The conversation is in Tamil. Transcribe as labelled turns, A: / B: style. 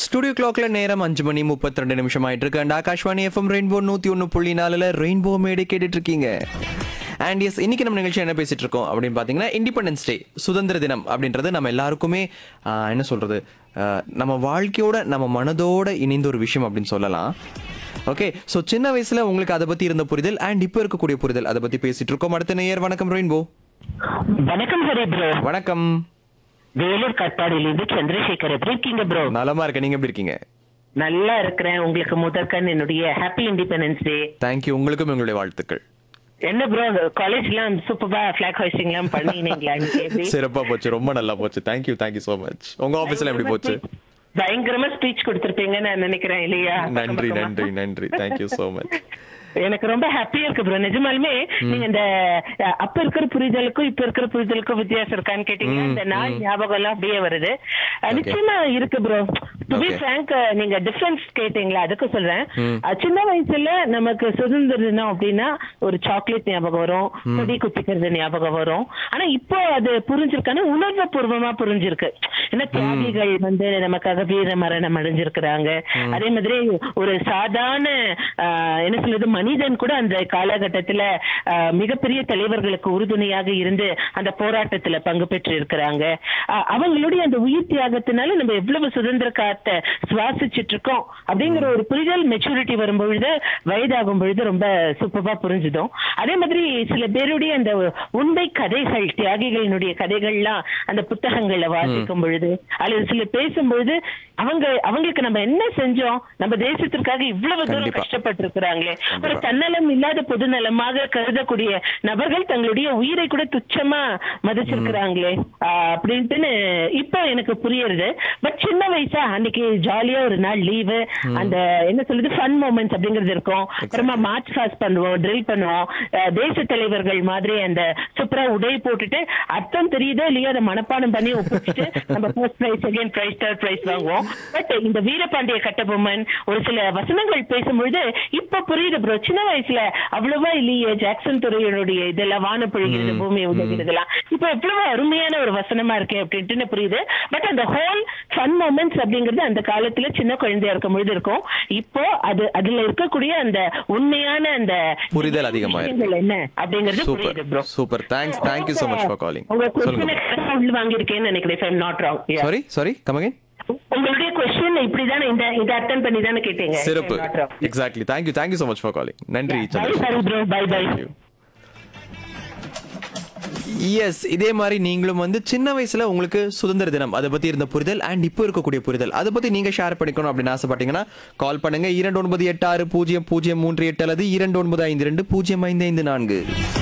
A: ஸ்டுடியோ கிளாக்ல நேரம் அஞ்சு மணி முப்பத்தி ரெண்டு நிமிஷம் ஆயிட்டு இருக்கு அண்ட் ஆகாஷ்வாணி எஃப்எம் ரெயின்போ நூத்தி ஒன்று புள்ளி நாலுல ரெயின்போ மேடு கேட்டுட்டு இருக்கீங்க அண்ட் எஸ் இன்னைக்கு நம்ம நிகழ்ச்சி என்ன பேசிட்டு இருக்கோம் அப்படின்னு பாத்தீங்கன்னா இண்டிபெண்டன்ஸ் டே சுதந்திர தினம் அப்படின்றது நம்ம எல்லாருக்குமே ஆஹ், என்ன சொல்றது ஆஹ், நம்ம வாழ்க்கையோட நம்ம மனதோட இணைந்த ஒரு விஷயம் அப்படின்னு சொல்லலாம் ஓகே ஸோ சின்ன வயசுல உங்களுக்கு அதை பத்தி இருந்த புரிதல் அண்ட் இப்போ இருக்கக்கூடிய புரிதல் அதை பத்தி பேசிட்டு இருக்கோம் அடுத்த நேயர் வணக்கம் ரெயின்போ
B: வணக்கம் ஹரி ப்ரோ
A: வணக்கம்
B: வேலூர் கட்பாடியிலிருந்து சந்திரசேகர் எப்படி இருக்கீங்க ப்ரோ
A: நலமா இருக்க நீங்க எப்படி இருக்கீங்க
B: நல்லா இருக்கிறேன் உங்களுக்கு முதற்கண் என்னுடைய ஹாப்பி இண்டிபெண்டன்ஸ் டே
A: தேங்க்யூ உங்களுக்கும் எங்களுடைய வாழ்த்துக்கள்
B: என்ன ப்ரோ காலேஜ் எல்லாம் சூப்பரா பிளாக் ஹோஸ்டிங் எல்லாம் பண்ணினீங்களா இன்னைக்கு எப்படி?
A: சிறப்பா போச்சு ரொம்ப நல்லா போச்சு தேங்க்யூ தேங்க்யூ so மச் உங்க ஆபீஸ்ல எப்படி போச்சு
B: பயங்கரமா ஸ்பீச் கொடுத்திருப்பீங்கன்னு நான் நினைக்கிறேன் இல்லையா
A: நன்றி
B: பக்கம்
A: நன்றி நன்றி தேங்க்யூ so மச்
B: எனக்கு ரொம்ப ஹாப்பியா இருக்கு ப்ரோ நிஜமாலுமே நீங்க இந்த அஹ், அப்ப இருக்கிற புரிதலுக்கும் இப்ப இருக்கிற புரிதலுக்கும் வித்தியாசம் இருக்கான்னு கேட்டீங்கன்னா இந்த நாள் ஞாபகம் எல்லாம் அப்படியே வருது அஹ், நிச்சயமா இருக்கு bro to be
A: Okay.
B: Frank நீங்க டிஃபரன்ஸ் கேட்டீங்களா அதுக்கு சொல்றேன் அஹ், சின்ன வயசுல நமக்கு சுதந்திர தினம் அப்படின்னா ஒரு சாக்லேட் ஞாபகம் வரும் கொடி குத்திக்கிறது ஞாபகம் வரும் ஆனா இப்போ அது புரிஞ்சிருக்கான்னு உணர்வு பூர்வமா புரிஞ்சிருக்கு ஏன்னா தியாகிகள் வந்து நமக்காக வீர மரணம் அடைஞ்சிருக்கிறாங்க அதே மாதிரி ஒரு சாதாரண ஆஹ், என்ன சொல்றது மனிதன் கூட அந்த காலகட்டத்துல ஆஹ், மிகப்பெரிய தலைவர்களுக்கு உறுதுணையாக இருந்து அந்த போராட்டத்துல பங்கு பெற்று இருக்கிறாங்க ஆஹ், அவங்களுடைய அந்த உயிர் தியாகத்தினால நம்ம எவ்வளவு சுதந்திர காத்த சுவாசிச்சுட்டு இருக்கோம் அப்படிங்கிற ஒரு புரிதல் மெச்சூரிட்டி வரும் பொழுது வயதாகும் பொழுது ரொம்ப சூப்பரா புரிஞ்சுதும் அதே மாதிரி சில பேருடைய அந்த உண்மை கதைகள் தியாகிகளினுடைய கதைகள்லாம் அந்த புத்தகங்கள்ல வாசிக்கும் பொழுது அல்லது சில பேசும்பொழுது அவங்க அவங்களுக்கு நம்ம என்ன செஞ்சோம் நம்ம தேசத்திற்காக இவ்வளவு தூரம்
A: கண்டிப்பா.
B: கஷ்டப்பட்டு இருக்கிறாங்களே ஒரு
A: கண்டிப்பா.
B: தன்னலம் இல்லாத பொதுநலமாக கருதக்கூடிய நபர்கள் தங்களுடைய உயிரை கூட துச்சமா மதிச்சிருக்கிறாங்களே ஆஹ் அப்படின்ட்டுன்னு இப்போ எனக்கு புரியுது பட் சின்ன வயசா அன்னைக்கு ஜாலியா ஒரு நாள் லீவு அந்த என்ன சொல்றது ஃபன் மூமெண்ட்ஸ் அப்படிங்கிறது இருக்கும் அப்புறமா மார்ச் பாஸ் பண்ணுவோம் ட்ரில் பண்ணுவோம் அஹ் தேச தலைவர்கள் மாதிரி அந்த சூப்பரா உடை போட்டுட்டு அர்த்தம் தெரியுதோ இல்லையோ அதை மனப்பாடம் பண்ணி ஒப்பிச்சுட்டு நம்ம first prize second prize third prize வாங்குவோம் பட் இந்த வீரபாண்டிய கட்டபொம்மன் ஒரு சில வசனங்கள் பேசும்பொழுது இப்ப புரியுது ப்ரோ சின்ன வயசுல அவ்வளவா இல்லையே ஜாக்சன் துறையினுடைய இதெல்லாம் வான பொழிகிறது பூமியை உதவிடுதெல்லாம் இப்ப எவ்வளவு அருமையான ஒரு வசனமா இருக்கு அப்படின்ட்டு புரியுது பட் அந்த ஹோல் ஃபன் மூமெண்ட்ஸ் அப்படிங்கிறது அந்த காலத்துல சின்ன குழந்தையா இருக்கும் பொழுது இருக்கும் இப்போ அது அதுல இருக்கக்கூடிய அந்த உண்மையான அந்த
A: புரிதல் அதிகமாயிருக்கு.
B: விஷயங்கள் என்ன அப்படிங்கிறது
A: சூப்பர்
B: புரியுது bro
A: super thanks thank you so much for calling
B: உங்க
A: சொல்லுங்க
B: கொஸ்டினை உள்ள வாங்கியிருக்கேன்னு நினைக்கிறேன் if I'm not wrong. Yeah.
A: Sorry sorry come again
B: உங்களுடைய கொஸ்டின் இப்படிதானே இந்த இதை அட்டன் பண்ணி தானே கேட்டீங்க if
A: சிறப்பு
B: I'm not wrong.
A: Exactly thank you thank you so much for calling நன்றி
B: Bye,
A: Chandrasekar
B: sorry bro. Bye, bye.
A: Yes இதே மாதிரி நீங்களும் வந்து சின்ன வயசுல உங்களுக்கு சுதந்திர தினம் அதை பத்தி இருந்த புரிதல் அண்ட் இப்போ இருக்கக்கூடிய புரிதல் அதை பத்தி நீங்க ஷேர் பண்ணிக்கணும் அப்படின்னு ஆசைப்பட்டீங்கன்னா கால் பண்ணுங்க இரண்டு ஒன்பது எட்டு ஆறு பூஜ்ஜியம் பூஜ்ஜியம் மூன்று எட்டு அல்லது இரண்டு ஒன்பது ஐந்து ரெண்டு பூஜ்ஜியம் ஐந்து ஐந்து நான்கு